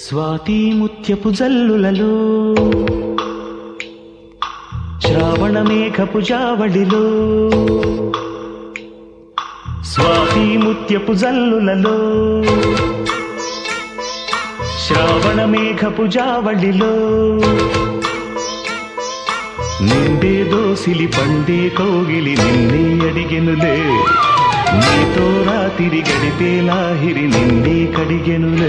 స్వాతి ముత్యపు జల్లులలో శ్రావణ మేఘపు జావడిలో స్వాతి ముత్యపు జల్లులలో శ్రావణ మేఘపు జావడిలో నిండే దోసిలి పండే కౌగిలి నిన్నే అడిగెనులే నీతో రాతిరి గడిపే లాహిరి నిన్నే కడిగెనులే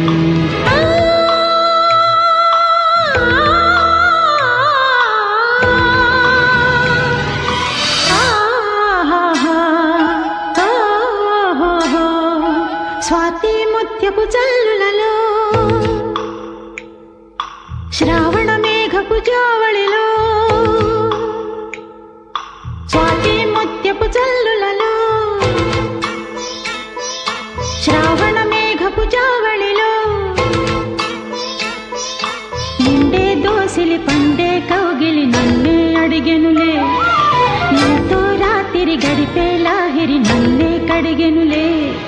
స్వాతి ముత్యపు చల్లులలో శ్రావణ మేఘపు జావళిలో స్వాతి ముత్యపు చల్లులలో శ్రావణ మేఘపు జావళిలో నిండే దోసిలి పండే కౌగిలి నన్నే అడిగెనులే నీతో రాత్రి గడిపే లాహిరి నన్నే కడిగెనులే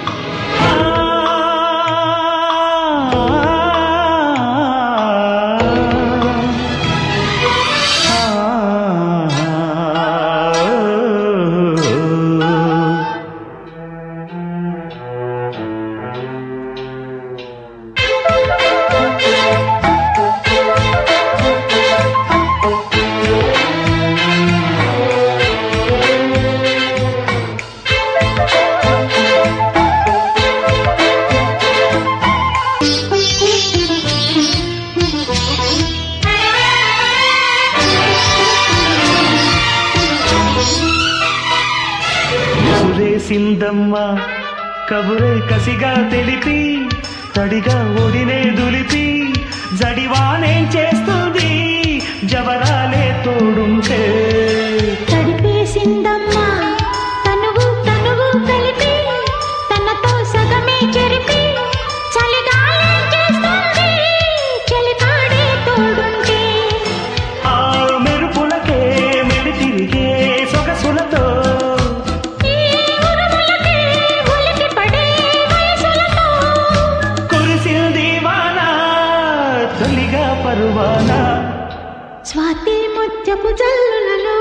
ముసురేసిందమ్మ కబురే కసిగా తెలిపి తడిగా ఒడినే దులిపి జడివానేం చేస్తుంది జవరాలే తోడుంటే తడిపేసిందమ్మా తనువు తనువు కలిపి తనతో సగమే చెరిపి చలిగాలి చేస్తుంది చలికాడే తోడుంటే ఆ మెరుపులకే మెలి తిరిగే సొగసులతో ఈ ఉరుములకే ఉలికి పడే వయసులతో కురిసింది వాన తొలిగా పరువానా స్వాతి ముత్యపు జల్లులలో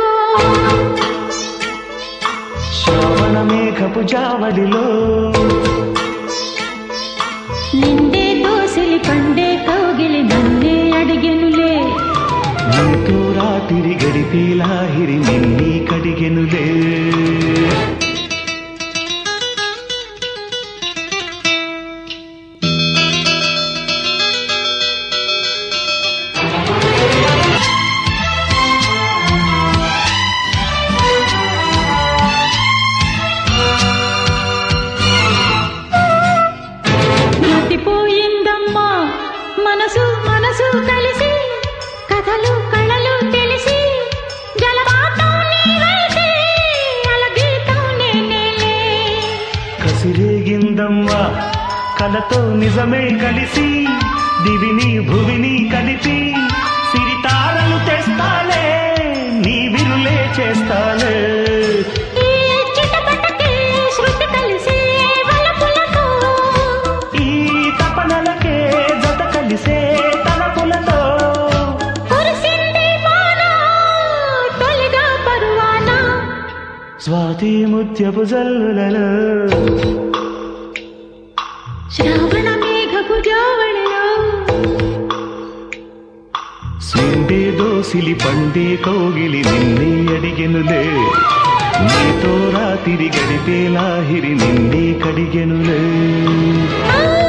శ్రావణ మేఘపు జావడిలో నిండే దోసిలి పండే కౌగిలి నన్నే అడిగెనులే నీతో రాతిరి గడిపే లాహిరి నిన్నీ కడిగెనులే మతిపోయిందమ్మా మనసు మనసు కలిసి కథలు కళలు తెలిసి జలపాతం నీవైతే అలగీతం నేనేలే కసిరేగిందమ్మా కలతో నిజమే కలిసి దివిని భువిని కలిపి సిరితారలు తెస్తాలే నీ విరులే చేస్తాలే ఈ చిటపటకే శృతి కలిసి వలపులతో ఈ తపనలకే జత కలిసే తలపులతో కురిసింది వాన తొలిగా పరువానా స్వాతి ముత్యపు జల్లులలో శ్రావణ మేఘపు జావళిలో స్విండే దోసిలి పండే కౌగిలి నిన్నే అడిగెనులే నీతో రాతిరి గడిపే లాహిరి నిన్నే కడిగెనులే ఆ